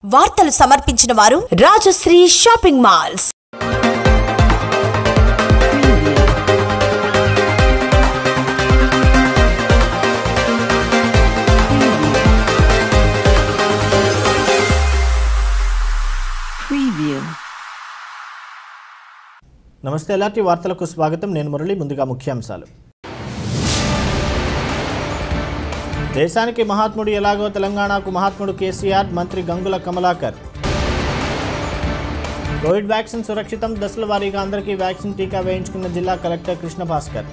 వార్తలు సమర్పించిన వారు రాజశ్రీ షాపింగ్ మాల్స్ Preview. నమస్తే ఎలాంటి వార్తలకు స్వాగతం నేను మురళి ముందుగా ముఖ్యాంశాలు దేశానికి మహాత్ముడు ఎలాగో తెలంగాణకు మహాత్ముడు కేసీఆర్ మంత్రి గంగుల కమలాకర్ కోవిడ్ వ్యాక్సిన్ సురక్షితం దశల వారీగా అందరికీ వ్యాక్సిన్ టీకా వేయించుకున్న జిల్లా collector Krishna Bhaskar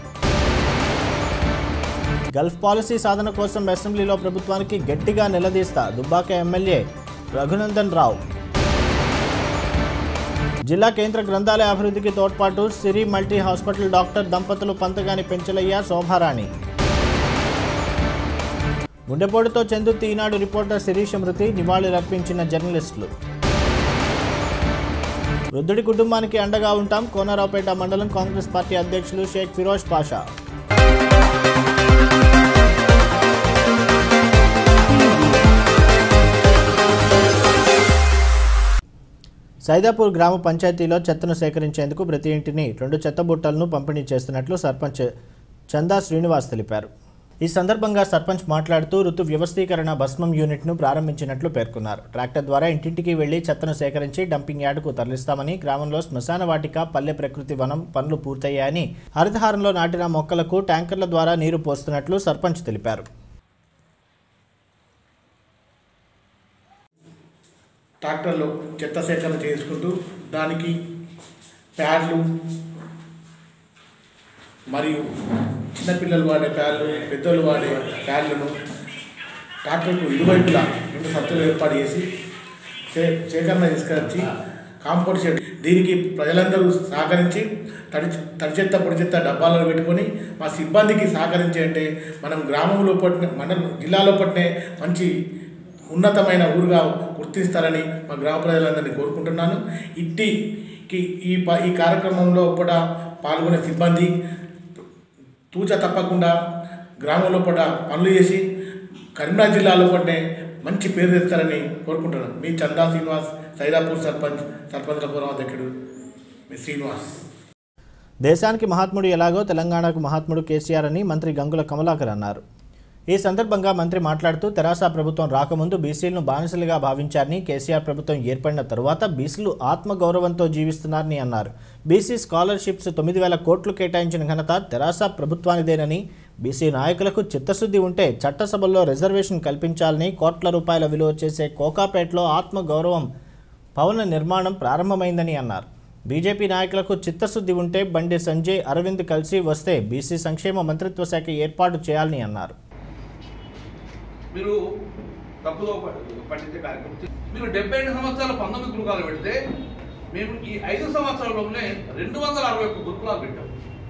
Gulf policy సాధన కోసం అసెంబ్లీలో ప్రభుత్వానికి గట్టిగా నిలదీస్తా దుబ్బాక ఎమ్మెల్యే రఘునందన్ రావు జిల్లా కేంద్ర గ్రంథాలయ అభివృద్ధికి తోడ్పాటు సిరి మల్టీ హాస్పిటల్ డాక్టర్ దంపతులు పంతగాని పెంచలయ్య శోభారాణి గుండెపోటుతో చెందుతూ ఈనాడు రిపోర్టర్ శిరీష మృతి నివాళులర్పించిన జర్నలిస్టులు వృద్ధుడి కుటుంబానికి అండగా ఉంటాం కోనరావుపేట మండలం కాంగ్రెస్ పార్టీ అధ్యక్షులు షేక్ ఫిరోజ్ పాషా సైదాపూర్ గ్రామ పంచాయతీలో చెత్తను సేకరించేందుకు ప్రతి ఇంటిని రెండు చెత్త బుట్టలను పంపిణీ చేస్తున్నట్లు సర్పంచ్ చందా శ్రీనివాస్ తెలిపారు ఈ సందర్భంగా సర్పంచ్ మాట్లాడుతూ ఋతు వ్యవస్థీకరణ భస్మం యూనిట్ను ప్రారంభించినట్లు పేర్కొన్నారు ట్రాక్టర్ ద్వారా ఇంటింటికి వెళ్లి చెత్తను సేకరించి డంపింగ్ యార్డుకు తరలిస్తామని గ్రామంలో శ్మశాన వాటిక పల్లె ప్రకృతి వనం పనులు పూర్తయ్యాయని హరితహారంలో నాటిన మొక్కలకు ట్యాంకర్ల ద్వారా నీరు పోస్తున్నట్లు సర్పంచ్ తెలిపారు ట్రాక్టర్లో చెత్త సేకరణ చేసుకుంటూ దానికి ప్యాడ్లు మరియు చిన్నపిల్లలు వాడే ప్యాడ్లు పెద్దలు వాడే ప్యాడ్లను ట్రాక్టర్కు ఇరువైపులా రెండు సంచులు ఏర్పాటు చేసి సే సేకరణ తీసుకొచ్చి కాంపౌండ్ షెడ్ దీనికి ప్రజలందరూ సహకరించి తడి తడి చెత్త పొడి చెత్త డబ్బాలలో పెట్టుకొని మా సిబ్బందికి సహకరించి అంటే మనం గ్రామంలో పట్టిన మన జిల్లాలో పట్టినే మంచి ఉన్నతమైన ఊరుగా గుర్తిస్తారని మా గ్రామ ప్రజలందరినీ కోరుకుంటున్నాను ఇట్టికి ఈ ప ఈ కార్యక్రమంలో కూడా పాల్గొనే సిబ్బంది తూచ తప్పకుండా గ్రామంలో కూడా పనులు చేసి కరీంనగర్ జిల్లాలో పట్టే మంచి పేరు తెస్తారని కోరుకుంటున్నాను మీ చందా శ్రీనివాస్ సైదాపూర్ సర్పంచ్ సర్పంచ్ల పూర్వం అధ్యక్షుడు మీ శ్రీనివాస్ దేశానికి మహాత్ముడు ఎలాగో తెలంగాణకు మహాత్ముడు కేసీఆర్ అని మంత్రి గంగుల కమలాకర్ అన్నారు ఈ సందర్భంగా మంత్రి మాట్లాడుతూ తెరాస ప్రభుత్వం రాకముందు బీసీలను బానిసలుగా భావించారని కేసీఆర్ ప్రభుత్వం ఏర్పడిన తరువాత బీసీలు ఆత్మగౌరవంతో జీవిస్తున్నారని అన్నారు బీసీ స్కాలర్షిప్స్ తొమ్మిది వేల కోట్లు కేటాయించిన ఘనత తెరాస ప్రభుత్వానిదేనని బీసీ నాయకులకు చిత్తశుద్ధి ఉంటే చట్టసభల్లో రిజర్వేషన్ కల్పించాలని కోట్ల రూపాయల విలువ చేసే కోకాపేటలో ఆత్మగౌరవం భవన నిర్మాణం ప్రారంభమైందని అన్నారు బీజేపీ నాయకులకు చిత్తశుద్ధి ఉంటే బండి సంజయ్ అరవింద్ కలిసి వస్తే బీసీ సంక్షేమ మంత్రిత్వ శాఖ ఏర్పాటు చేయాలని అన్నారు మీరు తప్పుదో ప- పట్టించే కార్యక్రమం చే- మీరు డెబ్బై ఐదు సంవత్సరాల పంతొమ్మిది గురుకులాలు పెడితే మేము ఈ ఐదు సంవత్సరాల్లోనే రెండు వందల అరవై ఒక్క గురుకులాలు పెట్టాం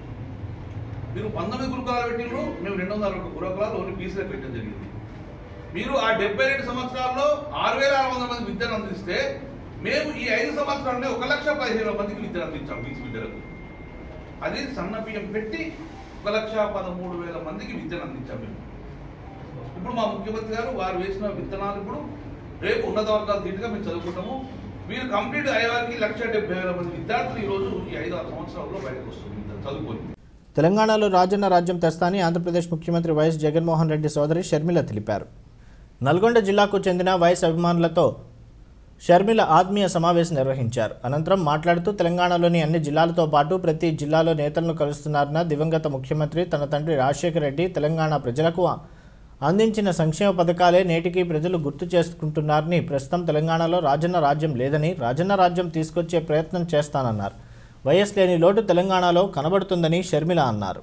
మీరు పంతొమ్మిది గురుకులాలు పెట్టిండ్రు మేము రెండు వందల అరవై ఒక్క గురుకులాలు ఓన్లీ బీసీలకు పెట్టడం జరిగింది మీరు ఆ డెబ్బై రెండు సంవత్సరాల్లో ఆరు వేల ఆరు వందల మంది విద్యను అందిస్తే మేము ఈ ఐదు సంవత్సరాలనే ఒక లక్ష పదిహేను వేల మందికి విద్యను అందించాం బీసీ విద్యలకు అది సన్న బియ్యం పెట్టి ఒక లక్ష పదమూడు వేల మందికి విద్యను అందించాం మేము ఇప్పుడు మా ముఖ్యమంత్రి గారు వారు వేసిన విత్తనాలు ఇప్పుడు రేపు ఉన్నత వర్గాలు దీటుగా మేము చదువుకుంటాము వీరు కంప్లీట్ అయ్యేవారికి లక్ష డెబ్బై వేల మంది విద్యార్థులు ఈ రోజు ఈ ఐదు ఆరు సంవత్సరాల్లో బయటకు వస్తుంది చదువుకొని తెలంగాణలో రాజన్న రాజ్యం తెస్తాని ఆంధ్రప్రదేశ్ ముఖ్యమంత్రి వైఎస్ జగన్మోహన్ రెడ్డి సోదరి షర్మిల తెలిపారు నల్గొండ జిల్లాకు చెందిన వైఎస్ అభిమానులతో షర్మిల ఆత్మీయ సమావేశం నిర్వహించారు అనంతరం మాట్లాడుతూ తెలంగాణలోని అన్ని జిల్లాలతో పాటు ప్రతి జిల్లాలో నేతలను కలుస్తున్నారన్న దివంగత ముఖ్యమంత్రి తన తండ్రి రాజశేఖర రెడ్డి తెలంగాణ ప్రజలకు అందించిన సంక్షేమ పథకాలే నేటికి ప్రజలు గుర్తు చేసుకుంటున్నారని ప్రస్తుతం తెలంగాణలో రాజన్న రాజ్యం లేదని రాజన్న రాజ్యం తీసుకొచ్చే ప్రయత్నం చేస్తానన్నారు వైఎస్ లేని లోటు తెలంగాణలో కనబడుతుందని షర్మిల అన్నారు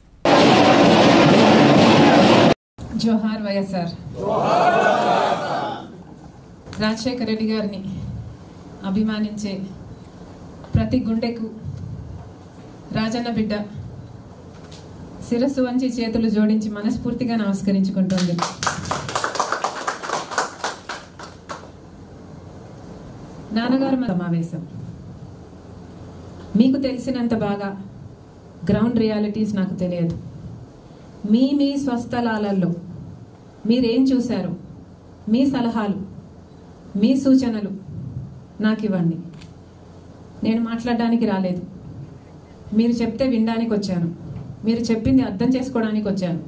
జోహార్ వైఎస్ఆర్ రాజశేఖర రెడ్డి గారిని అభిమానించే ప్రతి గుండెకు రాజన్న బిడ్డ శిరస్సు వంచి చేతులు జోడించి మనస్ఫూర్తిగా నమస్కరించుకుంటుంది నాన్నగారు మన సమావేశం మీకు తెలిసినంత బాగా గ్రౌండ్ రియాలిటీస్ నాకు తెలియదు మీ మీ స్వస్థలాలలో మీరేం చూశారు మీ సలహాలు మీ సూచనలు నాకు ఇవ్వండి నేను మాట్లాడడానికి రాలేదు మీరు చెప్తే వినడానికి వచ్చాను మీరు చెప్పింది అర్థం చేసుకోవడానికి వచ్చాను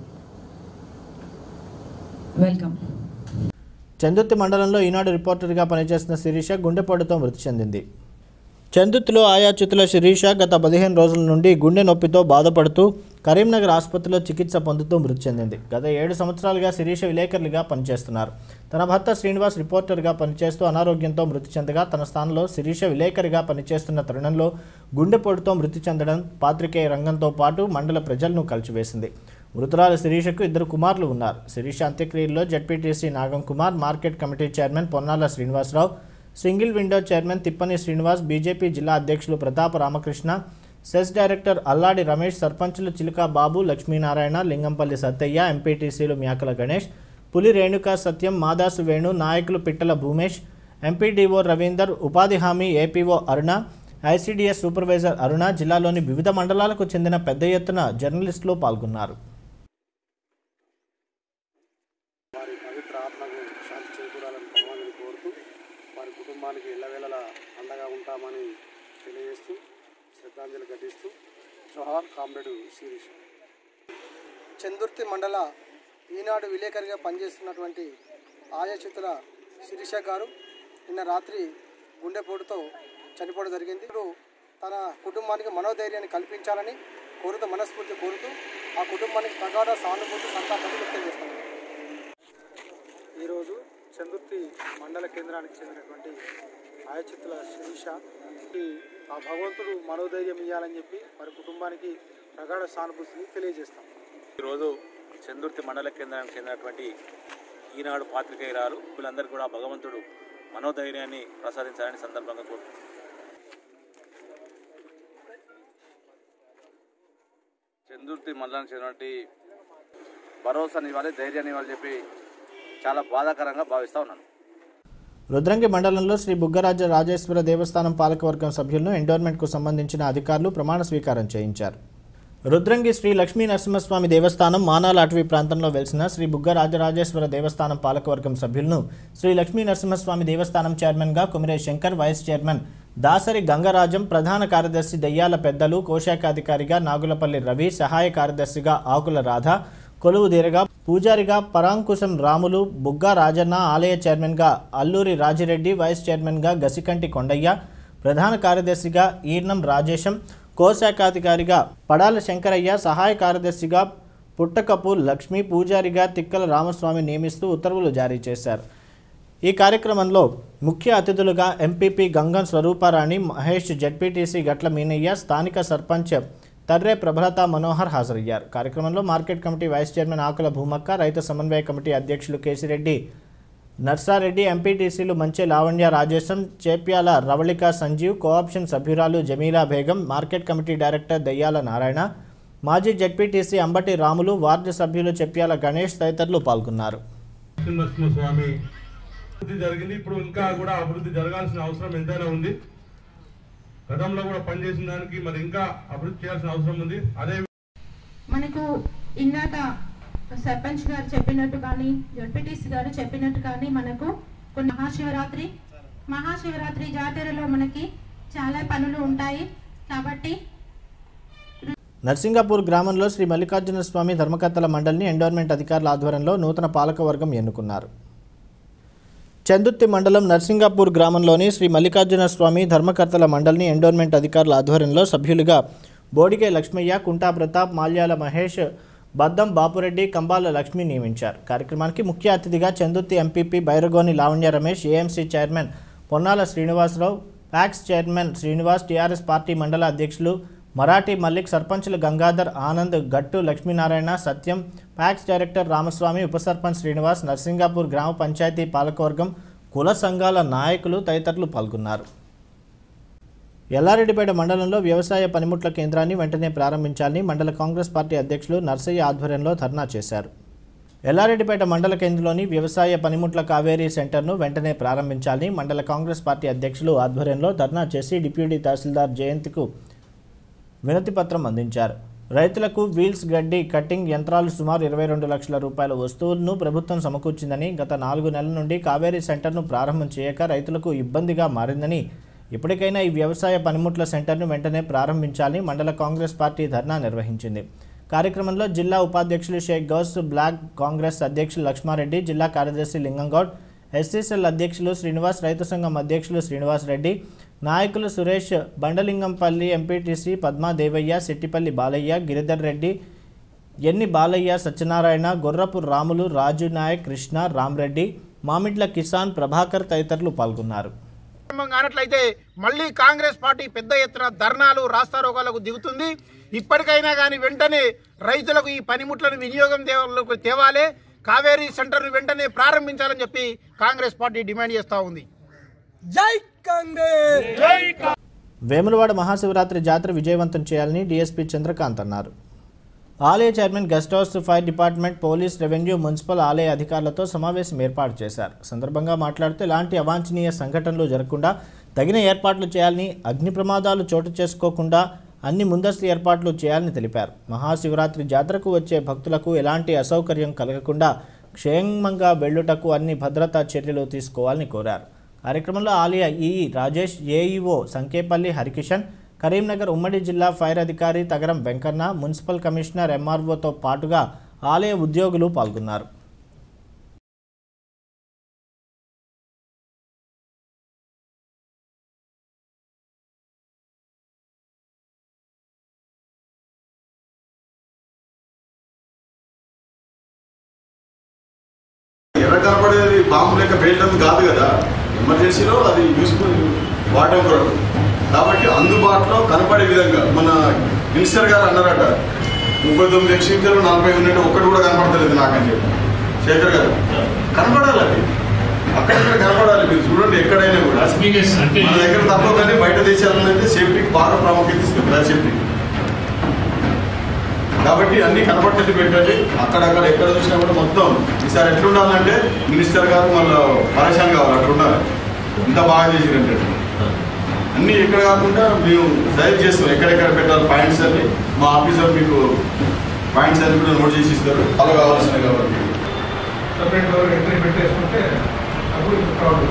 వెల్కమ్ చందుర్తి మండలంలో ఈనాడు రిపోర్టర్గా పనిచేస్తున్న శిరీష గుండెపోటుతో మృతి చెందింది చందుర్తిలో ఆయాచితుల శిరీష గత పదిహేను రోజుల నుండి గుండె నొప్పితో బాధపడుతూ కరీంనగర్ ఆసుపత్రిలో చికిత్స పొందుతూ మృతి చెందింది గత ఏడు సంవత్సరాలుగా శిరీష విలేకరులుగా పనిచేస్తున్నారు తన భర్త శ్రీనివాస్ రిపోర్టర్గా పనిచేస్తూ అనారోగ్యంతో మృతి చెందగా తన స్థానంలో శిరీష విలేకరిగా పనిచేస్తున్న తరుణంలో గుండెపోటుతో మృతి చెందడం పాత్రికేయ రంగంతో పాటు మండల ప్రజలను కలిచివేసింది మృతురాలు శిరీషకు ఇద్దరు కుమారులు ఉన్నారు శిరీష అంత్యక్రియల్లో ZPTC Nagam Kumar market committee chairman Ponnala Srinivasarao single window chairman Tippani Srinivas BJP జిల్లా అధ్యక్షులు ప్రతాప రామకృష్ణ సెస్ డైరెక్టర్ అల్లాడి రమేష్ సర్పంచులు చిలుక బాబు లక్ష్మీనారాయణ లింగంపల్లి సత్తయ్య ఎంపీటీసీలు మ్యాకల గణేష్ పులి రేణుకా సత్యం మాదాసు వేణు నాయకులు పిట్టల భూమేష్ ఎంపీడీఓ రవీందర్ ఉపాధి హామీ APO Aruna ICDS supervisor Aruna జిల్లాలోని వివిధ మండలాలకు చెందిన పెద్ద ఎత్తున జర్నలిస్టులు పాల్గొన్నారు వారి పవిత్ర ఆత్మకు శాంతి చేకూరాలని భగవానుని కోరుతూ వారి కుటుంబానికి ఎల్లవేళలా అండగా ఉంటామని తెలియజేస్తూ శ్రద్ధాంజలి ఘటిస్తూ జోహార్ కామ్రేడ్ శిరీష్ చందుర్తి మండల ఈనాడు విలేకరిగా పనిచేస్తున్నటువంటి ఆయాచితుల శిరీష గారు నిన్న రాత్రి గుండెపోటుతో చనిపోవడం జరిగింది ఇప్పుడు తన కుటుంబానికి మనోధైర్యాన్ని కల్పించాలని కోరుతూ మనస్ఫూర్తి కోరుతూ ఆ కుటుంబానికి ప్రగాఢ సానుభూతి సంతాపాన్ని వ్యక్తం చేస్తున్నారు ఈరోజు చందుర్తి మండల కేంద్రానికి చెందినటువంటి ఆయచిత్తుల శిరీష ఈ ఆ భగవంతుడు మనోధైర్యం ఇవ్వాలని చెప్పి వారి కుటుంబానికి ప్రగాఢ సానుభూతిని తెలియజేస్తాం ఈరోజు చందుర్తి మండల కేంద్రానికి చెందినటువంటి ఈనాడు పాత్రికేయురాలు వీళ్ళందరూ కూడా భగవంతుడు మనోధైర్యాన్ని ప్రసాదించాలని సందర్భంగా కోరుతున్నాను చందుర్తి మండలానికి చెందినటువంటి భరోసాని ఇవ్వాలి ధైర్యాన్ని ఇవ్వాలి చెప్పి చాలా బాధాకరంగా భావిస్తూ ఉన్నాను రుద్రంగి మండలంలో శ్రీ బుగ్గరాజ రాజేశ్వర దేవస్థానం పాలకవర్గం సభ్యులను ఎండోర్మెంట్కు సంబంధించిన అధికారులు ప్రమాణ స్వీకారం చేయించారు రుద్రంగి శ్రీ లక్ష్మీ నరసింహస్వామి దేవస్థానం మానాల అటవీ ప్రాంతంలో వెలిసిన శ్రీ బుగ్గ రాజరాజేశ్వర దేవస్థానం పాలకవర్గం సభ్యులను శ్రీ లక్ష్మీ నరసింహస్వామి దేవస్థానం చైర్మన్గా కుమిరే శంకర్ వైస్ చైర్మన్ దాసరి గంగరాజం ప్రధాన కార్యదర్శి దయ్యాల పెద్దలు కోశాఖాధికారిగా నాగులపల్లి రవి సహాయ కార్యదర్శిగా ఆకుల రాధ కొలువు దీరగా పూజారిగా పరాంకుశం రాములు బుగ్గా రాజన్న ఆలయ చైర్మన్గా అల్లూరి రాజిరెడ్డి వైస్ చైర్మన్గా గసికంటి కొండయ్య ప్రధాన కార్యదర్శిగా ఈర్నం రాజేశం కోశాఖాధికారిగా పడాల శంకరయ్య సహాయ కార్యదర్శిగా పుట్టకపు లక్ష్మి పూజారిగా తిక్కల రామస్వామి నియమిస్తూ ఉత్తర్వులు జారీ చేశారు ఈ కార్యక్రమంలో ముఖ్య అతిథులుగా ఎంపీపీ గంగం స్వరూపారాణి మహేష్ జడ్పీటీసీ గట్ల మీనయ్య స్థానిక సర్పంచ్ తర్రే ప్రభలత మనోహర్ హాజరయ్యారు కార్యక్రమంలో market committee vice chairman Akula Bhumakka రైతు సమన్వయ కమిటీ అధ్యక్షులు కేసిరెడ్డి నర్సారెడ్డి ఎంపీటీసీలు మంచె లావణ్య రాజేశం చేప్యాల రవళిక సంజీవ్ కోఆప్షన్ సభ్యురాలు Jameela Begum market committee director Dayyala Narayana మాజీ జడ్పీటీసీ అంబటి రాములు వార్డు సభ్యులు చెప్ప్యాల గణేష్ తదితరులు పాల్గొన్నారు నరసింహస్వామి అభివృద్ధి జరిగింది ఇప్పుడు ఇంకా కూడా అభివృద్ధి జరగాల్సిన అవసరం ఎంతైనా ఉంది గతంలో కూడా పనిచేసిన దానికి మరి ఇంకా అభివృద్ధి చేయాల్సిన అవసరం ఉంది అదే మనకు ఇందాక సర్పంచ్ గారు చెప్పినట్టు కానీ జడ్పీటీసీ గారు చెప్పినట్టు కానీ మనకు కొన్ని మహాశివరాత్రి మహాశివరాత్రి జాతరలో మనకి చాలా పనులు ఉంటాయి కాబట్టి నర్సింగాపూర్ గ్రామంలో శ్రీ మల్లికార్జున స్వామి ధర్మకర్తల మండలిని ఎండోర్మెంట్ అధికారుల ఆధ్వర్యంలో నూతన పాలకవర్గం ఎన్నుకున్నారు చందుర్తి మండలం నర్సింగాపూర్ గ్రామంలోని శ్రీ మల్లికార్జున స్వామి ధర్మకర్తల మండలిని ఎండోర్మెంట్ అధికారుల ఆధ్వర్యంలో సభ్యులుగా బోడిగే లక్ష్మయ్య కుంటా ప్రతాప్ మాల్యాల మహేష్ బద్దం బాపురెడ్డి కంబాల లక్ష్మి నియమించారు కార్యక్రమానికి ముఖ్య అతిథిగా Chandurthi MPP Bairagoni Lavanya Ramesh AMC chairman Ponnala Srinivasarao PACS chairman Srinivas TRS party మండల అధ్యక్షులు మరాఠీ మల్లిక్ సర్పంచులు గంగాధర్ ఆనంద్ గట్టు లక్ష్మీనారాయణ సత్యం ప్యాక్స్ డైరెక్టర్ రామస్వామి ఉప సర్పంచ్ శ్రీనివాస్ నర్సింగాపూర్ గ్రామ పంచాయతీ పాలకవర్గం కుల సంఘాల నాయకులు తదితరులు పాల్గొన్నారు ఎల్లారెడ్డిపేట మండలంలో వ్యవసాయ పనిముట్ల కేంద్రాన్ని వెంటనే ప్రారంభించాలని మండల కాంగ్రెస్ పార్టీ అధ్యక్షులు నర్సయ్య ఆధ్వర్యంలో ధర్నా చేశారు ఎల్లారెడ్డిపేట మండల కేంద్రంలోని వ్యవసాయ పనిముట్ల కావేరీ సెంటర్ను వెంటనే ప్రారంభించాలని మండల కాంగ్రెస్ పార్టీ అధ్యక్షులు ఆధ్వర్యంలో ధర్నా చేసి డిప్యూటీ తహసీల్దార్ జయంత్కు వినతి పత్రం అందించారు రైతులకు వీల్స్ గడ్డి కట్టింగ్ యంత్రాలు సుమారు ఇరవై రెండు లక్షల రూపాయల వస్తువులను ప్రభుత్వం సమకూర్చిందని గత నాలుగు నెలల నుండి కావేరీ సెంటర్ను ప్రారంభం చేయక రైతులకు ఇబ్బందిగా మారిందని ఇప్పటికైనా ఈ వ్యవసాయ పనిముట్ల సెంటర్ను వెంటనే ప్రారంభించాలని మండల కాంగ్రెస్ పార్టీ ధర్నా నిర్వహించింది కార్యక్రమంలో జిల్లా ఉపాధ్యక్షులు షేక్ గౌస్ బ్లాక్ కాంగ్రెస్ అధ్యక్షులు లక్ష్మారెడ్డి జిల్లా కార్యదర్శి లింగంగౌడ్ ఎస్సీసీఎల్ అధ్యక్షులు శ్రీనివాస్ రైతు సంఘం అధ్యక్షులు శ్రీనివాస్ రెడ్డి నాయకులు సురేష్ బండలింగంపల్లి ఎంపీటీసీ పద్మా దేవయ్య సిట్టిపల్లి బాలయ్య గిరిధర్ రెడ్డి ఎన్ని బాలయ్య సత్యనారాయణ గొర్రపు రాములు రాజు నాయక్ కృష్ణ రామ్రెడ్డి మామిడ్ల కిసాన్ ప్రభాకర్ తదితరులు పాల్గొన్నారు ప్రారంభం కానట్లయితే మళ్ళీ కాంగ్రెస్ పార్టీ పెద్ద ఎత్తున ధర్నాలు రాస్తారోగాలకు దిగుతుంది ఇప్పటికైనా కానీ వెంటనే రైతులకు ఈ పనిముట్లను వినియోగం దేవాలకు తేవాలే కావేరీ సెంటర్ను వెంటనే ప్రారంభించాలని చెప్పి కాంగ్రెస్ పార్టీ డిమాండ్ చేస్తూ ఉంది జై కాంగ్రెస్ జై వేములవాడ మహాశివరాత్రి జాతర విజయవంతం చేయాలని డీఎస్పీ చంద్రకాంత్ అన్నారు ఆలయ chairman guest house fire department police revenue municipal ఆలయ అధికారులతో సమావేశం ఏర్పాటు చేశారు సందర్భంగా మాట్లాడుతూ ఎలాంటి అవాంఛనీయ సంఘటనలు జరగకుండా తగిన ఏర్పాట్లు చేయాలని అగ్ని ప్రమాదాలు చోటు చేసుకోకుండా అన్ని ముందస్తు ఏర్పాట్లు చేయాలని తెలిపారు మహాశివరాత్రి జాతరకు వచ్చే భక్తులకు ఎలాంటి అసౌకర్యం కలగకుండా క్షేమంగా వెళ్లుటకు అన్ని భద్రతా చర్యలు తీసుకోవాలని కోరారు కార్యక్రమంలో ఆలయ ఈఈ రాజేష్ ఏఈఓ సంకేపల్లి హరికిషన్ కరీంనగర్ ఉమ్మడి జిల్లా ఫైర్ అధికారి తగరం వెంకన్న మున్సిపల్ కమిషనర్ ఎంఆర్ఓతో పాటుగా ఆలయ ఉద్యోగులు పాల్గొన్నారు ఎర్ర కనపడేది బాంబు లెక్క పేయడం కాదు కదా ఎమర్జెన్సీలో అది యూస్ఫుల్ వాడడం కొరకు కాబట్టి అందుబాటులో కనపడే విధంగా మన మినిస్టర్ గారు అన్నారట ముప్పై తొమ్మిది ఎక్స్చేంజర్లు నలభై ఉన్నట్టు ఒక్కటి కూడా కనపడతలేదు నాకని చెప్పి శేఖర్ గారు కనపడాలి అది అక్కడక్కడ కనపడాలి మీరు చూడండి ఎక్కడైనా కూడా మన దగ్గర తక్కువ కానీ బయట దేశాలలో అయితే సేఫ్టీకి బాగా ప్రాముఖ్యత ఇస్తుంది కదా సేఫ్టీ కాబట్టి అన్ని కనపడేట్టు పెట్టండి అక్కడక్కడ ఎక్కడ చూసినా కూడా మొత్తం ఈసారి ఎట్లుండాలంటే మినిస్టర్ గారు మళ్ళీ పరేషాన్ కావాలి అట్లా ఉండాలి ఇంత బాగా చేసిరంటే అన్ని ఎక్కడ కాకుండా మేము సజెస్ట్ చేస్తాం ఎక్కడెక్కడ పెట్టాలి పాయింట్స్ అన్ని మా ఆఫీసర్ మీకు పాయింట్స్ అన్ని కూడా నోట్ చేసి ఇస్తారు వాళ్ళు కావాల్సినవి కాబట్టి సపరేట్ డోర్ ఎంట్రీ పెట్టేసుకుంటే అప్పుడు ప్రాబ్లం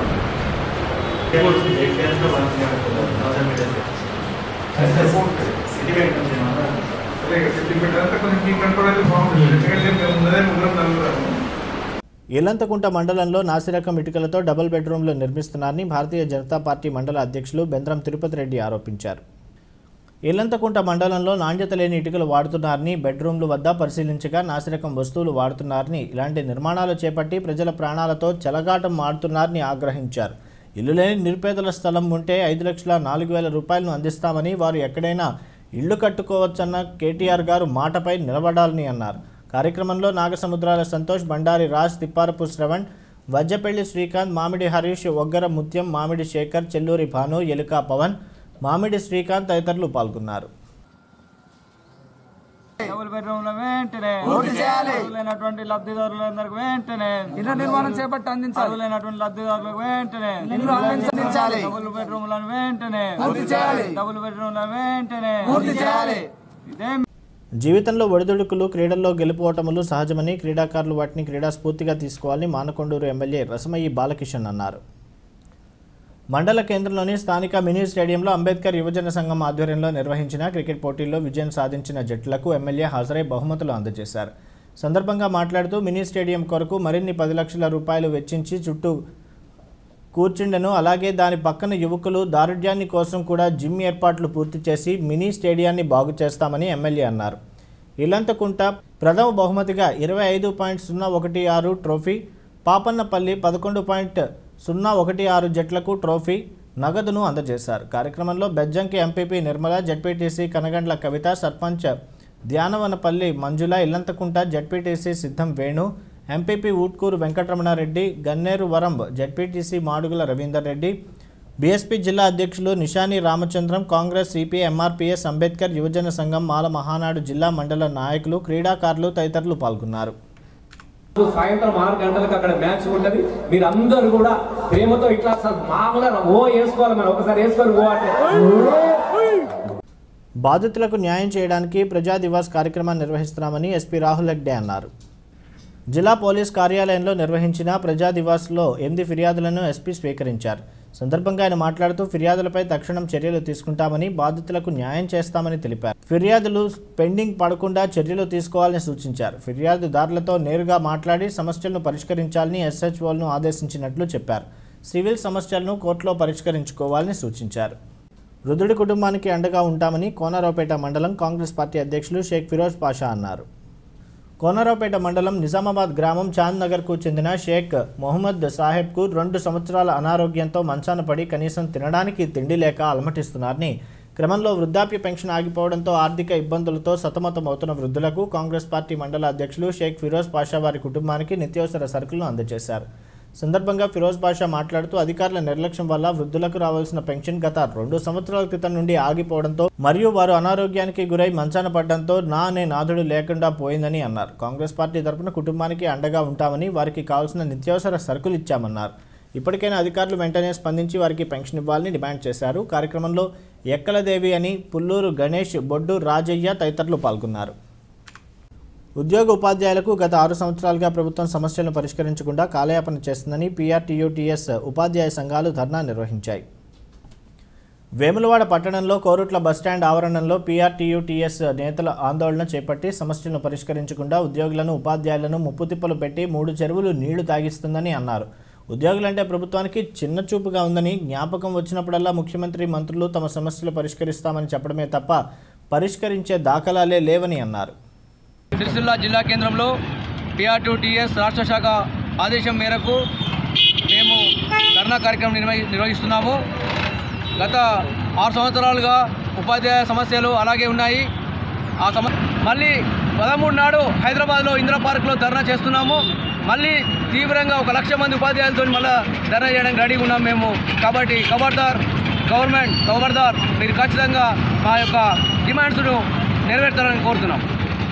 అదే సిద్దిపేట అంతా కొంచెం మీకు కనపడాలి బాగుంటుంది ఎందుకంటే మేము ఉన్నదే ముగ్గురం నలుగురు ఇల్లంతకుంట మండలంలో నాసిరకం ఇటుకలతో డబుల్ బెడ్రూమ్లు నిర్మిస్తున్నారని భారతీయ జనతా పార్టీ మండల అధ్యక్షులు బెంద్రం తిరుపతి రెడ్డి ఆరోపించారు ఇల్లంతకుంట మండలంలో నాణ్యత లేని ఇటుకలు వాడుతున్నారని బెడ్రూమ్ల వద్ద పరిశీలించగా నాసిరకం వస్తువులు వాడుతున్నారని ఇలాంటి నిర్మాణాలు చేపట్టి ప్రజల ప్రాణాలతో చెలగాటం మాడుతున్నారని ఆగ్రహించారు ఇల్లు లేని నిరుపేదల స్థలం ఉంటే ఐదు లక్షల నాలుగు వేల రూపాయలను అందిస్తామని వారు ఎక్కడైనా ఇల్లు కట్టుకోవచ్చన్న కేటీఆర్ గారు మాటపై నిలబడాలని అన్నారు కార్యక్రమంలో నాగసముద్రాల సంతోష్ బండారి రాజ్ తిప్పారపు శ్రవణ్ వజ్జపల్లి శ్రీకాంత్ మామిడి హరీష్ ఒగ్గర ముత్యం మామిడి శేఖర్ చెల్లూరి భాను ఎలుక పవన్ మామిడి శ్రీకాంత్ తదితరులు పాల్గొన్నారు డబుల్ బెడ్రూమ్ వెంటనే లేనటువంటి లబ్ధిదారులందరికి వెంటనే ఇళ్ల నిర్మాణం చేపట్టి అందించాలి. లేనటువంటి లబ్ధిదారులకు వెంటనే ఇల్లు అందించాలి. డబుల్ బెడ్రూమ్లను వెంటనే పూర్తి చేయాలి. డబుల్ బెడ్రూమ్లను వెంటనే పూర్తి చేయాలి. ఇదే జీవితంలో ఒడిదుడుకులు క్రీడల్లో గెలుపోవటములు సహజమని క్రీడాకారులు వాటిని క్రీడా స్ఫూర్తిగా తీసుకోవాలని మానకొండూరు ఎమ్మెల్యే రసమయ్యి బాలకిషన్ అన్నారు మండల కేంద్రంలోని స్థానిక మినీ స్టేడియంలో అంబేద్కర్ యువజన సంఘం ఆధ్వర్యంలో నిర్వహించిన క్రికెట్ పోటీల్లో విజయం సాధించిన జట్లకు ఎమ్మెల్యే హాజరై బహుమతులు అందజేశారు సందర్భంగా మాట్లాడుతూ మినీ స్టేడియం కొరకు మరిన్ని పది లక్షల రూపాయలు వెచ్చించి చుట్టూ కూర్చుండెను అలాగే దాని పక్కన యువకులు దారుఢ్యాన్ని కోసం కూడా జిమ్ ఏర్పాట్లు పూర్తి చేసి మినీ స్టేడియాన్ని బాగు చేస్తామని ఎమ్మెల్యే అన్నారు ఇల్లంతకుంట ప్రథమ బహుమతిగా ఇరవై ఐదు పాయింట్ సున్నా ఒకటి ఆరు ట్రోఫీ పాపన్నపల్లి పదకొండు పాయింట్ సున్నా ఒకటి ఆరు జట్లకు ట్రోఫీ నగదును అందజేశారు కార్యక్రమంలో Bejjanki MPP Nirmala ZPTC Kanagandla Kavitha sarpanch Dhyanavanapalli Manjula Illanthakunta ZPTC Siddam Venu MPP Utkur Venkataramanareddy Ganneru వరంబ్ జడ్పీటీసీ మాడుగుల రవీందర్ రెడ్డి బీఎస్పీ జిల్లా అధ్యక్షులు Nishani Ramachandram Congress CPI MRPS Ambedkar యువజన సంఘం మాల మహానాడు జిల్లా మండల నాయకులు క్రీడాకారులు తదితరులు పాల్గొన్నారు సాయంత్రం ఆరు గంటలకు అక్కడ మ్యాచ్ ఉంటది మీరు అందరూ కూడా ప్రేమతో ఇట్లా అసలు మామూలుగా ఓ వేసుకోవాలి మనం ఒకసారి వేసుకొని ఓ అంటే బాధితులకు న్యాయం చేయడానికి ప్రజా దివాస్ కార్యక్రమాన్ని నిర్వహిస్తున్నామని ఎస్పీ రాహుల్ హెగ్డే అన్నారు జిల్లా పోలీస్ కార్యాలయంలో నిర్వహించిన ప్రజా దివాస్లో ఎనిమిది ఫిర్యాదులను ఎస్పీ స్వీకరించారు సందర్భంగా ఆయన మాట్లాడుతూ ఫిర్యాదులపై తక్షణం చర్యలు తీసుకుంటామని బాధితులకు న్యాయం చేస్తామని తెలిపారు ఫిర్యాదులు పెండింగ్ పడకుండా చర్యలు తీసుకోవాలని సూచించారు ఫిర్యాదుదారులతో నేరుగా మాట్లాడి సమస్యలను పరిష్కరించాలని ఎస్హెచ్ఓలను ఆదేశించినట్లు చెప్పారు సివిల్ సమస్యలను కోర్టులో పరిష్కరించుకోవాలని సూచించారు వృద్ధుడి కుటుంబానికి అండగా ఉంటామని కోనరావుపేట మండలం కాంగ్రెస్ పార్టీ అధ్యక్షులు షేక్ ఫిరోజ్ పాషా అన్నారు కోనరావుపేట మండలం నిజామాబాద్ గ్రామం చాంద్ నగర్కు చెందిన షేక్ మొహమ్మద్ సాహెబ్కు రెండు సంవత్సరాల అనారోగ్యంతో మంచాన పడి కనీసం తినడానికి తిండి లేక అలమటిస్తున్నారని క్రమంలో వృద్ధాప్య పెన్షన్ ఆగిపోవడంతో ఆర్థిక ఇబ్బందులతో సతమతమవుతున్న వృద్ధులకు కాంగ్రెస్ పార్టీ మండల అధ్యక్షులు షేక్ ఫిరోజ్ పాషా వారి కుటుంబానికి నిత్యావసర సరుకులను అందజేశారు సందర్భంగా ఫిరోజ్ బాషా మాట్లాడుతూ అధికారుల నిర్లక్ష్యం వల్ల వృద్ధులకు రావాల్సిన పెన్షన్ గత రెండు సంవత్సరాల క్రితం నుండి ఆగిపోవడంతో మరియు వారు అనారోగ్యానికి గురై మంచాన పడడంతో నా అనే నాథుడు లేకుండా పోయిందని అన్నారు కాంగ్రెస్ పార్టీ తరపున కుటుంబానికి అండగా ఉంటామని వారికి కావాల్సిన నిత్యావసర సరుకులు ఇచ్చామన్నారు ఇప్పటికైనా అధికారులు వెంటనే స్పందించి వారికి పెన్షన్ ఇవ్వాలని డిమాండ్ చేశారు కార్యక్రమంలో ఎక్కలదేవి అని పుల్లూరు గణేష్ బొడ్డు రాజయ్య తదితరులు పాల్గొన్నారు ఉద్యోగ ఉపాధ్యాయులకు గత ఆరు సంవత్సరాలుగా ప్రభుత్వం సమస్యలను పరిష్కరించకుండా కాలయాపన చేస్తుందని పీఆర్టీయూటీఎస్ ఉపాధ్యాయ సంఘాలు ధర్నా నిర్వహించాయి వేములవాడ పట్టణంలో కోరుట్ల బస్టాండ్ ఆవరణంలో పీఆర్టీయూటీఎస్ నేతల ఆందోళన చేపట్టి సమస్యలను పరిష్కరించకుండా ఉద్యోగులను ఉపాధ్యాయులను ముప్పుతిప్పలు పెట్టి మూడు చెరువులు నీళ్లు తాగిస్తుందని అన్నారు ఉద్యోగులంటే ప్రభుత్వానికి చిన్న చూపుగా ఉందని జ్ఞాపకం వచ్చినప్పుడల్లా ముఖ్యమంత్రి మంత్రులు తమ సమస్యలు పరిష్కరిస్తామని చెప్పడమే తప్ప పరిష్కరించే దాఖలాలే లేవని అన్నారు సిరిసిల్ల జిల్లా కేంద్రంలో పిఆర్టీఎస్ రాష్ట్ర శాఖ ఆదేశం మేరకు మేము ధర్నా కార్యక్రమం నిర్వహి నిర్వహిస్తున్నాము గత ఆరు సంవత్సరాలుగా ఉపాధ్యాయ సమస్యలు అలాగే ఉన్నాయి ఆ సమ మళ్ళీ పదమూడు నాడు హైదరాబాద్లో ఇందిరా పార్క్లో ధర్నా చేస్తున్నాము మళ్ళీ తీవ్రంగా ఒక లక్ష మంది ఉపాధ్యాయులతో మళ్ళీ ధర్నా చేయడానికి రెడీగా ఉన్నాం మేము కాబట్టి ఖబర్దార్ గవర్నమెంట్ ఖబర్దార్ మీరు ఖచ్చితంగా మా యొక్క డిమాండ్స్ను నెరవేర్చాలని కోరుతున్నాం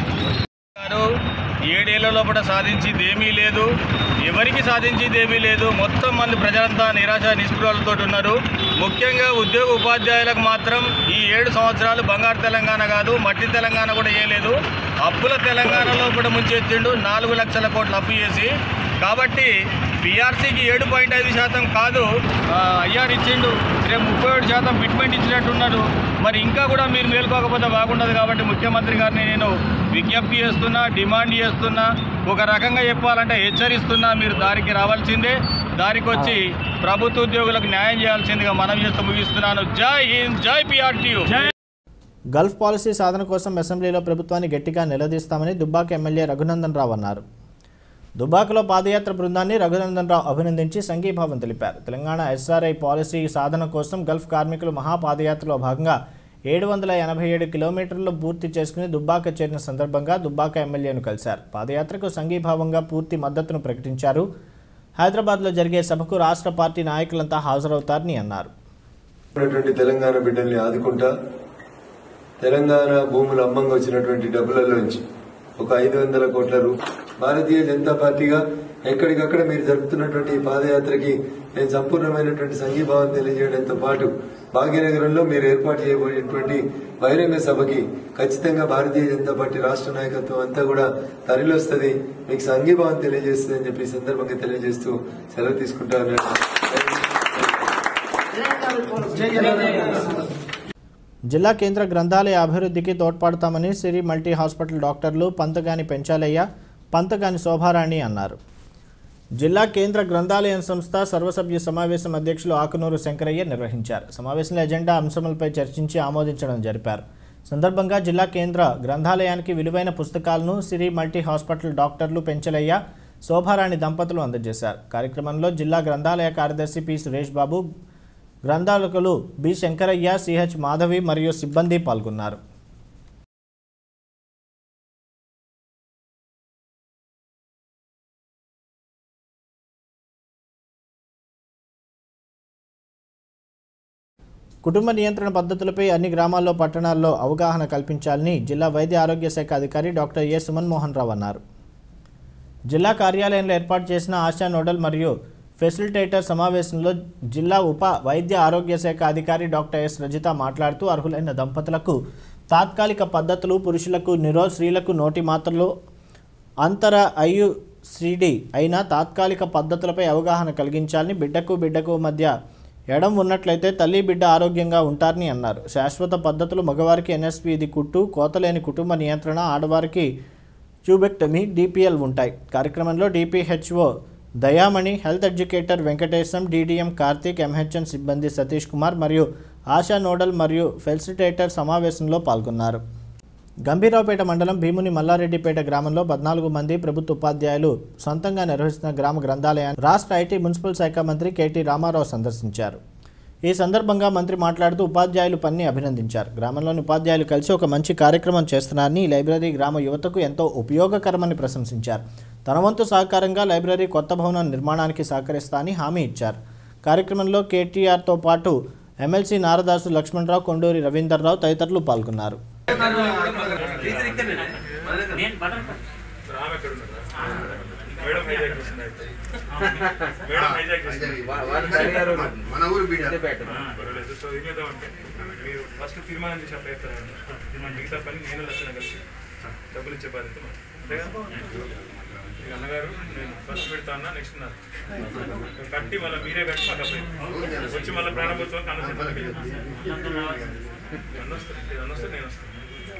గారు ఏడేళ్ల లోపల సాధించింది ఏమీ లేదు ఎవరికి సాధించింది ఏమీ లేదు మొత్తం మంది ప్రజలంతా నిరాశ నిస్పృహలతో ఉన్నారు ముఖ్యంగా ఉద్యోగ ఉపాధ్యాయులకు మాత్రం ఈ ఏడు సంవత్సరాలు బంగారు తెలంగాణ కాదు మట్టి తెలంగాణ కూడా వేయలేదు అప్పుల తెలంగాణలో కూడా ముంచెత్తిండు నాలుగు లక్షల కోట్లు అప్పు చేసి కాబట్టి బీఆర్సీకి ఏడు పాయింట్ ఐదు శాతం కాదు ఐఆర్ ఇచ్చిండు రేపు ముప్పై ఏడు శాతం ఫిట్మెంట్ ఇచ్చినట్టున్నారు మరి ఇంకా కూడా మీరు మేల్కోకపోతే బాగుండదు కాబట్టి ముఖ్యమంత్రి గారిని నేను విజ్ఞప్తి చేస్తున్నా డిమాండ్ చేస్తున్నా ఒక రకంగా చెప్పాలంటే హెచ్చరిస్తున్నా మీరు దారికి రావాల్సిందే దారికి వచ్చి ప్రభుత్వ ఉద్యోగులకు న్యాయం చేయాల్సిందిగా మనం చేస్తూ ముగిస్తున్నాను జై హింద్ జై పిఆర్టీయూ గల్ఫ్ పాలసీ సాధన కోసం అసెంబ్లీలో ప్రభుత్వాన్ని గట్టిగా నిలదీస్తామని దుబ్బాక ఎమ్మెల్యే రఘునందన్ రావు అన్నారు దుబ్బాకలో పాదయాత్ర బృందాన్ని రఘునందన్ రావు అభినందించి సంఘీభావం తెలిపారు తెలంగాణ ఎస్ఆర్ఐ పాలసీ సాధన కోసం గల్ఫ్ కార్మికులు మహాపాదయాత్రలో భాగంగా ఏడు వందల ఎనభై ఏడు కిలోమీటర్లు పూర్తి చేసుకుని దుబ్బాక చేరిన సందర్భంగా దుబ్బాక ఎమ్మెల్యేను కలిశారు పాదయాత్రకు సంఘీభావంగా పూర్తి మద్దతును ప్రకటించారు హైదరాబాద్లో జరిగే సభకు రాష్ట్ర పార్టీ నాయకులంతా హాజరవుతారని అన్నారు ఉన్నటువంటి తెలంగాణ బిడ్డల్ని ఆదుకుంటా తెలంగాణ భూములు అమ్మంగా వచ్చినటువంటి డబ్బులలోంచి ఒక ఐదు వందల కోట్ల రూ భారతీయ జనతా పార్టీగా ఎక్కడికక్కడ మీరు జరుపుతున్నటువంటి ఈ పాదయాత్రకి నేను సంపూర్ణమైనటువంటి సంఘీభావం తెలియజేయడంతో పాటు భాగ్యనగరంలో మీరు ఏర్పాటు చేయబోయేటువంటి బహిరంగ సభకి ఖచ్చితంగా భారతీయ జనతా పార్టీ రాష్ట్ర నాయకత్వం అంతా కూడా తరలివస్తుంది మీకు సంఘీభావం తెలియజేస్తుంది అని చెప్పి ఈ సందర్భంగా తెలియజేస్తూ సెలవు తీసుకుంటాను జిల్లా కేంద్ర గ్రంథాలయ అభివృద్ధికి తోడ్పడతామని సిరి మల్టీ హాస్పిటల్ డాక్టర్లు పంతగాని పెంచాలయ్య పంతగాని శోభారాణి అన్నారు జిల్లా కేంద్ర గ్రంథాలయం సంస్థ సర్వసభ్య సమావేశం అధ్యక్షులు ఆకునూరు శంకరయ్య నిర్వహించారు సమావేశంలో ఎజెండా అంశములపై చర్చించి ఆమోదించడం జరిపారు సందర్భంగా జిల్లా కేంద్ర గ్రంథాలయానికి విలువైన పుస్తకాలను సిరి మల్టీ హాస్పిటల్ డాక్టర్లు పెంచలయ్య శోభారాణి దంపతులు అందజేశారు కార్యక్రమంలో జిల్లా గ్రంథాలయ కార్యదర్శి పి సురేష్ బాబు గ్రంథాలకులు బి శంకరయ్య సిహెచ్ మాధవి మరియు సిబ్బంది పాల్గొన్నారు కుటుంబ నియంత్రణ పద్ధతులపై అన్ని గ్రామాల్లో పట్టణాల్లో అవగాహన కల్పించాలని జిల్లా వైద్య ఆరోగ్య శాఖ అధికారి డాక్టర్ ఏ సుమన్ మోహన్ రావు అన్నారు జిల్లా కార్యాలయంలో ఏర్పాటు చేసిన ఆశా నోడల్ మరియు ఫెసిలిటేటర్ సమావేశంలో జిల్లా ఉప వైద్య ఆరోగ్య శాఖ అధికారి డాక్టర్ ఎస్ రజిత మాట్లాడుతూ అర్హులైన దంపతులకు తాత్కాలిక పద్ధతులు పురుషులకు నిరో స్త్రీలకు నోటి మాత్రలు అంతర అయు శ్రీడి అయిన తాత్కాలిక పద్ధతులపై అవగాహన కలిగించాలని బిడ్డకు బిడ్డకు మధ్య ఎడం ఉన్నట్లయితే తల్లి బిడ్డ ఆరోగ్యంగా ఉంటారని అన్నారు శాశ్వత పద్ధతులు మగవారికి ఎన్ఎస్పి ఇది కుట్టు కోతలేని కుటుంబ నియంత్రణ ఆడవారికి ట్యూబెక్టమీ డిపిఎల్ ఉంటాయి కార్యక్రమంలో DPHO Dayamani health educator Venkatesham DDM Karthik MHN సిబ్బంది సతీష్ కుమార్ మరియు ఆశా నోడల్ మరియు ఫెసిలిటేటర్ సమావేశంలో పాల్గొన్నారు గంభీరావుపేట మండలం భీముని మల్లారెడ్డిపేట గ్రామంలో పద్నాలుగు మంది ప్రభుత్వ ఉపాధ్యాయులు సొంతంగా నిర్వహిస్తున్న గ్రామ గ్రంథాలయాన్ని రాష్ట్ర ఐటీ మున్సిపల్ శాఖ మంత్రి కేటీ రామారావు సందర్శించారు ఈ సందర్భంగా మంత్రి మాట్లాడుతూ ఉపాధ్యాయులు పని అభినందించారు గ్రామంలోని ఉపాధ్యాయులు కలిసి ఒక మంచి కార్యక్రమం చేస్తున్నారని ఈ లైబ్రరీ గ్రామ యువతకు ఎంతో ఉపయోగకరమని ప్రశంసించారు తన వంతు సహకారంగా లైబ్రరీ కొత్త భవనం నిర్మాణానికి సహకరిస్తానని హామీ ఇచ్చారు కార్యక్రమంలో కేటీఆర్తో పాటు ఎమ్మెల్సీ నారదాసు లక్ష్మణరావు కొండూరి రవీందర్రావు తదితరులు పాల్గొన్నారు మేడం హైజాక్ చేసింది అయితే. మేడం హైజాక్ చేసింది. మన ఊరు బీడ. పర్వాలేదు. సో ఏం చేద్దామంటే మీరు ఫస్ట్ తీర్మానం చేసి అప్లై చేస్తారండి మిగతా పని నేను లక్షణ కలిసి డబ్బులు ఇచ్చే బాధ్యత మాది. అంతేగా? ఇక అన్నగారు నేను ఫస్ట్ పెడతా అన్నా నెక్స్ట్ నా కట్టి మళ్ళీ మీరే కట్టి మాకు అప్లై వచ్చి మళ్ళీ ప్రారంభోత్సవం కనసెంట్ అన్న వస్తుంది అన్న వస్తే నేను వస్తాను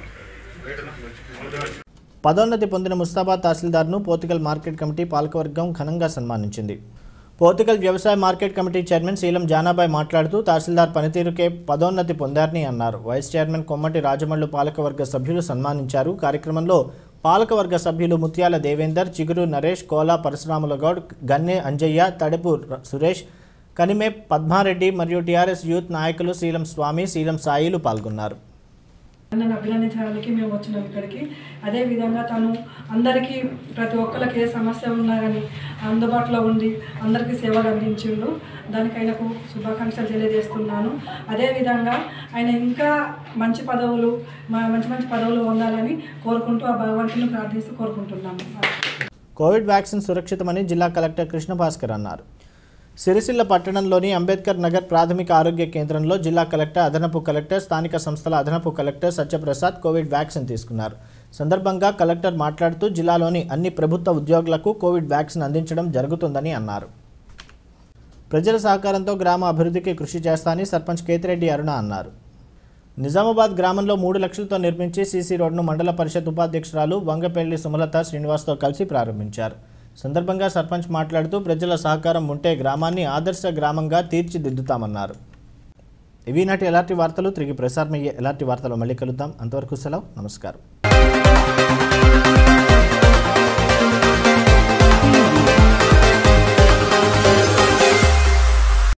రైట్ పదోన్నతి పొందిన ముస్తాబాద్ తహసీల్దార్ను పోతికల్ మార్కెట్ కమిటీ పాలకవర్గం ఘనంగా సన్మానించింది పోతికల్ వ్యవసాయ market committee chairman Sheelam Janabai మాట్లాడుతూ తహసీల్దార్ పనితీరుకే పదోన్నతి పొందారని అన్నారు వైస్ చైర్మన్ కొమ్మటి రాజమల్లు పాలకవర్గ సభ్యులు సన్మానించారు కార్యక్రమంలో పాలకవర్గ సభ్యులు ముత్యాల దేవేందర్ చిగురు నరేష్ కోలా పరశురాముల గౌడ్ గన్నె అంజయ్య తడుపు ర- సురేష్ కనిమే పద్మారెడ్డి మరియు టీఆర్ఎస్ యూత్ నాయకులు శీలం స్వామి శీలం సాయిలు పాల్గొన్నారు నన్ను అభినందించడానికి మేము వచ్చినాం ఇక్కడికి అదే విధంగా తను అందరికీ ప్రతి ఒక్కరికి ఏ సమస్య ఉన్నా కానీ అందుబాటులో ఉండి అందరికీ సేవలు అందించిండు దానికి ఆయనకు శుభాకాంక్షలు తెలియజేస్తున్నాను అదేవిధంగా ఆయన ఇంకా మంచి పదవులు మ- మంచి మంచి పదవులు పొందాలని కోరుకుంటూ ఆ భగవంతుని ప్రార్థిస్తూ కోరుకుంటున్నాము కోవిడ్ వ్యాక్సిన్ సురక్షితమని జిల్లా కలెక్టర్ కృష్ణ భాస్కర్ అన్నారు సిరిసిల్ల పట్టణంలోని అంబేద్కర్ నగర్ ప్రాథమిక ఆరోగ్య కేంద్రంలో జిల్లా కలెక్టర్ అదనపు కలెక్టర్ స్థానిక సంస్థల అదనపు కలెక్టర్ సత్యప్రసాద్ కోవిడ్ వ్యాక్సిన్ తీసుకున్నారు సందర్భంగా కలెక్టర్ మాట్లాడుతూ జిల్లాలోని అన్ని ప్రభుత్వ ఉద్యోగులకు కోవిడ్ వ్యాక్సిన్ అందించడం జరుగుతుందని అన్నారు ప్రజల సహకారంతో గ్రామ అభివృద్ధికి కృషి చేస్తానని సర్పంచ్ కేతిరెడ్డి అరుణ అన్నారు నిజామాబాద్ గ్రామంలో మూడు లక్షలతో నిర్మించి సీసీ రోడ్ను మండల పరిషత్ ఉపాధ్యక్షురాలు వంగపెల్లి సుమలత శ్రీనివాస్తో కలిసి ప్రారంభించారు సందర్భంగా సర్పంచ్ మాట్లాడుతూ ప్రజల సహకారం ఉంటే గ్రామాన్ని ఆదర్శ గ్రామంగా తీర్చిదిద్దుతామన్నారు ఇవి నాటి ఎలాంటి వార్తలు తిరిగి ప్రసారమయ్యే ఎలాంటి వార్తలు మళ్ళీ కలుద్దాం అంతవరకు సెలవు నమస్కారం